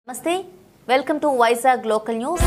నమస్తే welcome to Vizag local news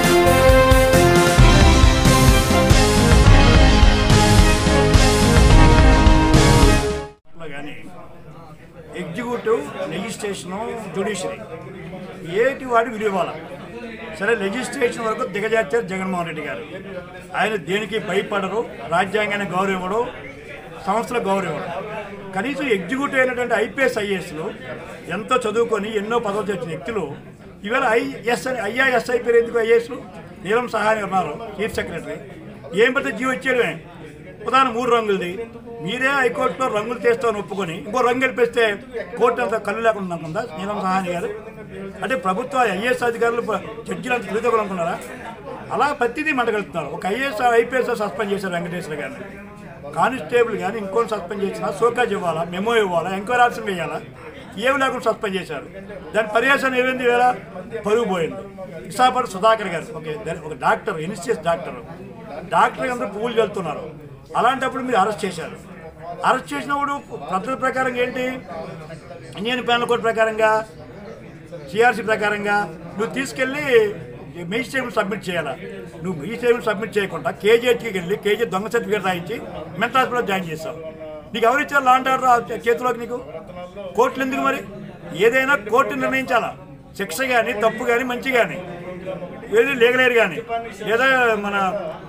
లో కానీ ఎగ్జిక్యూటివ్ లెజిస్లేషను జ్యుడిషియరీ ఏటి వాడి విలువ ఇవ్వాలి సరే లెజిస్లేషన్ వరకు దిగజార్చారు జగన్మోహన్ రెడ్డి గారు ఆయన దేనికి భయపడరు రాజ్యాంగాన్ని గౌరవం ఇవ్వడు సంస్థలు గౌరవం ఇవ్వడు కనీసం ఎగ్జిక్యూటివ్ అయినటువంటి ఐపీఎస్ ఐఏఎస్లు ఎంతో చదువుకొని ఎన్నో పదవులు తెచ్చిన వ్యక్తులు ఇవాళ ఐఎస్ ఐఆర్ఎస్ఐ పేరు ఎందుకు ఐఏఎస్లు నీలం సహాయం ఉన్నారు చీఫ్ సెక్రటరీ ఏం పెడితే జీవో ఇచ్చేయడమే ఉదాహరణ మూడు రంగులది మీరే హైకోర్టులో రంగులు చేస్తామని ఒప్పుకొని ఇంకో రంగు గెలిపిస్తే కోర్టు అంతా కళ్ళు లేకుండా అనుకుందా నీలం సహాని గారు అంటే ప్రభుత్వ ఐఏఎస్ అధికారులు ప- జడ్జిలు అంత తెలియదు అనుకున్నారా అలా ప్రతిదీ మంటగలుగుతున్నారు ఒక ఐఏఎస్ ఐపీఎస్ సస్పెండ్ చేశారు వెంకటేశ్వర గారిని కానిస్టేబుల్ కానీ ఇంకోటి సస్పెండ్ చేసినా సోకాజ్ ఇవ్వాలా మెమో ఇవ్వాలా ఎంక్వైరీ ఆప్షన్ వేయాలా ఏమి లేకుండా సస్పెండ్ చేశారు దాని పర్యాసనం ఏమైంది వేళ పరుగు పోయింది విశాఖపట్నం సుధాకర్ గారు ఒక ఒక డాక్టర్ ఎన్ఎస్ఎస్ డాక్టర్ డాక్టర్ అందరూ పువ్వులు వెళ్తున్నారు అలాంటప్పుడు మీరు అరెస్ట్ చేశారు అరెస్ట్ చేసినప్పుడు పద్ధతి ప్రకారం ఏంటి ఇండియన్ ప్యానల్ కోడ్ ప్రకారంగా సిఆర్సీ ప్రకారంగా నువ్వు తీసుకెళ్ళి మెజిస్ట్రేట్ సబ్మిట్ చేయాలా నువ్వు మెజిస్ట్రేట్ సబ్మిట్ చేయకుండా కేజీహెచ్కి వెళ్ళి కేజీ దొంగ సర్టిఫికేట్ రాయించి మెంటల్ హాస్పిటల్లో జాయిన్ చేస్తావు నీకు ఎవరు ఇచ్చారు లాంటి ఆర్డర్ ఆ చేతిలోకి నీకు కోర్టులు ఎందుకు మరి ఏదైనా కోర్టు నిర్ణయించాలా శిక్ష కానీ తప్పు కానీ మంచి కానీ ఏది లీగలేరు కానీ లేదా మన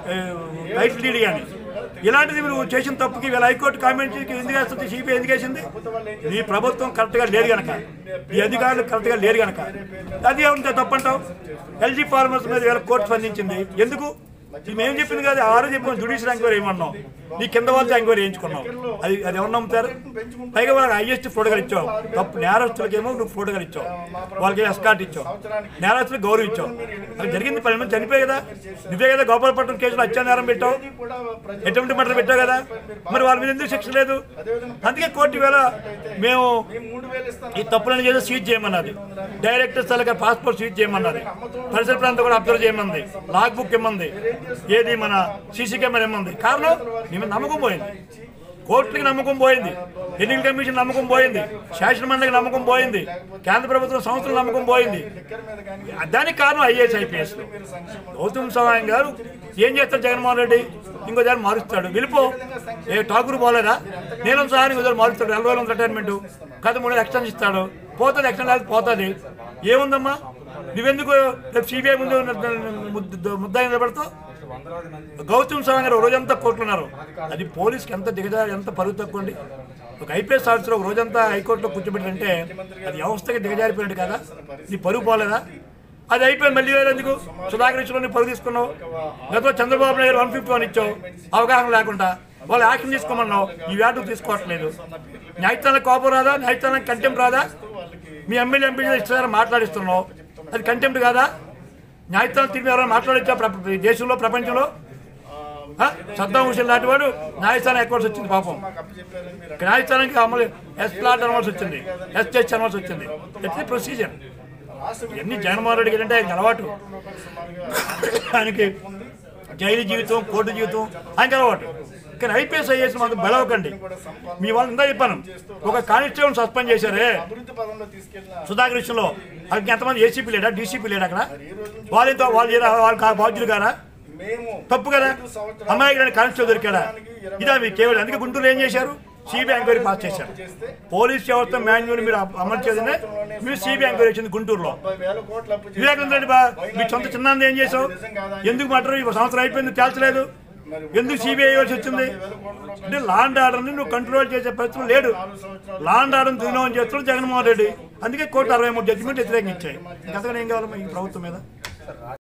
రైట్ లీడ్ కానీ ఇలాంటిది నువ్వు చేసిన తప్పుకి వీళ్ళ హైకోర్టు కామెంట్ ఎందుకు వేస్తుంది సిబిఐ ఎందుకు వేసింది నీ ప్రభుత్వం కరెక్ట్గా లేదు గనక నీ అధికారులు కరెక్ట్గా లేరు గనక అది ఏమంటే తప్పంటావు ఎల్జీ ఫార్మర్స్ మీద వీళ్ళ కోర్టు స్పందించింది ఎందుకు ఇది మేము చెప్పింది కాదు ఆరో చెప్పిన జుడిషియల్ ఎంక్వైరీ ఏమన్నాం నీ కింద వాళ్ళతో ఎంక్వైరీ చేయించుకున్నావు అది అది ఎవరు నమ్ముతారు పైగా వాళ్ళకి హైయెస్ట్ ఫోటోలు ఇచ్చావు తప్పు నేరస్తులకేమో నువ్వు ఫోటోలు ఇచ్చావు వాళ్ళకి ఎస్కాట్ ఇచ్చావు నేరస్తులకు గౌరవం ఇచ్చావు అది జరిగింది పది మంది చనిపోయి కదా నువ్వే కదా గోపాలపట్నం కేసులో హత్యా నేరం పెట్టావు ఎటువంటి మటర్ పెట్టావు కదా మరి వాళ్ళ మీద ఎందుకు శిక్ష లేదు అందుకే కోర్టు వేళ మేము ఈ తప్పులను చేసి సీజ్ చేయమన్నది డైరెక్టర్ స్థలక పాస్పోర్ట్ సీజ్ చేయమన్నది పరిసర ప్రాంతం కూడా అబ్జర్వ్ చేయమంది లాగ్ బుక్ ఇమ్మంది ఏది మన సీసీ కెమెరా ఇమ్మంది కారణం నీ మీద నమ్మకం పోయింది కోర్టుకి నమ్మకం పోయింది ఎన్నికల కమిషన్ నమ్మకం పోయింది శాసన మండలికి నమ్మకం పోయింది కేంద్ర ప్రభుత్వం సంస్థల నమ్మకం పోయింది దానికి కారణం ఐఏఎస్ ఐపీఎస్ గౌతమ్ సవాయం గారు ఏం చేస్తారు జగన్మోహన్ రెడ్డి ఇంకో దాన్ని మారుస్తాడు వెళ్ళిపో ఏ ఠాకూర్ పోలేదా నీలం సహాయం ఇంకో దాన్ని మారుస్తాడు నలభై రోజులు రిటైర్మెంట్ కథ మూడు ఎక్స్టెన్స్ ఇస్తాడు పోతుంది ఎక్స్టెన్ లేదు పోతుంది ఏముందమ్మా నువ్వెందుకు రేపు సిబిఐ ముందు ముద్ద- ముద్దాయి నిలబడతావు గౌతమ్ సవాంగ్ గారు ఒక రోజంతా కోర్టులున్నారు అది పోలీస్కి ఎంత దిగజా ఎంత పరుగు తక్కువ అండి ఒక ఐపీఎస్ ఆఫీసర్ ఒక రోజంతా హైకోర్టులో కూర్చోబెట్టారంటే అది వ్యవస్థకి దిగజారిపోయినట్టు కదా నీ పరుగు పోలేదా అది అయిపోయి మళ్ళీ వేరే ఎందుకు సుధాకర్ ఇచ్చిన నీ పరుగు తీసుకున్నావు గతంలో Chandrababu Naidu one fifty one ఇచ్చావు అవగాహన లేకుండా వాళ్ళు యాక్షన్ తీసుకోమన్నావు ఈ వ్యాటు తీసుకోవట్లేదు న్యాయస్థానం కోపం రాదా న్యాయస్థానం కంటెంప్ట్ రాదా మీ ఎమ్మెల్యే ఎంపీ ఇస్తారా మాట్లాడిస్తున్నావు అది కంటెంప్ట్ కాదా న్యాయస్థానం తీర్పు ఎవరైనా మాట్లాడొచ్చా ప్ర- ఈ దేశంలో ప్రపంచంలో ఆ? సద్దాం హుసేన్ లాంటి వాడు న్యాయస్థానం ఎక్కవలసి వచ్చింది పాపం ఇక న్యాయస్థానానికి అమలు ఎస్ ప్లాట్ అనవలసి వచ్చింది ఎస్ జడ్జ్ అనవలసి వచ్చింది ఎట్లీ ప్రొసీజర్ ఇవన్నీ జగన్మోహన్ రెడ్డికి అంటే ఆయనకి అలవాటు ఆయనకి జైలు జీవితం కోర్టు జీవితం ఆయనకి అలవాటు కానీ ఐపీఎస్ ఐఏఎస్ మాకు బలవకండి మీ వాళ్ళు ఇందా చెప్పాను ఒక కానిస్టేబుల్ సస్పెండ్ చేశారే సుధాకర్ విషయంలో వాళ్ళకి ఎంతమంది ఏసీపీ లేడా డీసీపీ లేడా అక్కడ వాళ్ళతో వాళ్ళు ఏరా- వాళ్ళు కా- బాధ్యులు కారా తప్పు కదా అమ్మాయికి రెండు కానిస్టేబుల్ దొరికాడా ఇదా మీ కేవలం అందుకే గుంటూరు ఏం చేశారు సిబిఐ ఎంక్వైరీ పాస్ చేశారు పోలీస్ వ్యవస్థ మాన్యువల్ మీరు అమలు చేసిందే మీరు సిబిఐ ఎంక్వైరీ వచ్చింది గుంటూరులో వివేకానంద రెడ్డి బా మీ సొంత చిన్నాన్ని ఏం చేసావు ఎందుకు మాట్లాడు ఈ సంవత్సరం అయిపోయింది తేల్చలేదు ఎందుకు సిబిఐ ఇవ్వాల్సి వచ్చింది అంటే లాండ్ ఆర్డర్ని నువ్వు కంట్రోల్ చేసే పరిస్థితి లేడు లాండ్ ఆర్డర్ దుర్వినియోగం చేస్తున్నాడు జగన్మోహన్ రెడ్డి అందుకే కోర్టు అరవై మూడు జడ్జిమెంట్ వ్యతిరేకించాయి ఇంకంతగా ఏం కావాలి ఈ ప్రభుత్వం మీద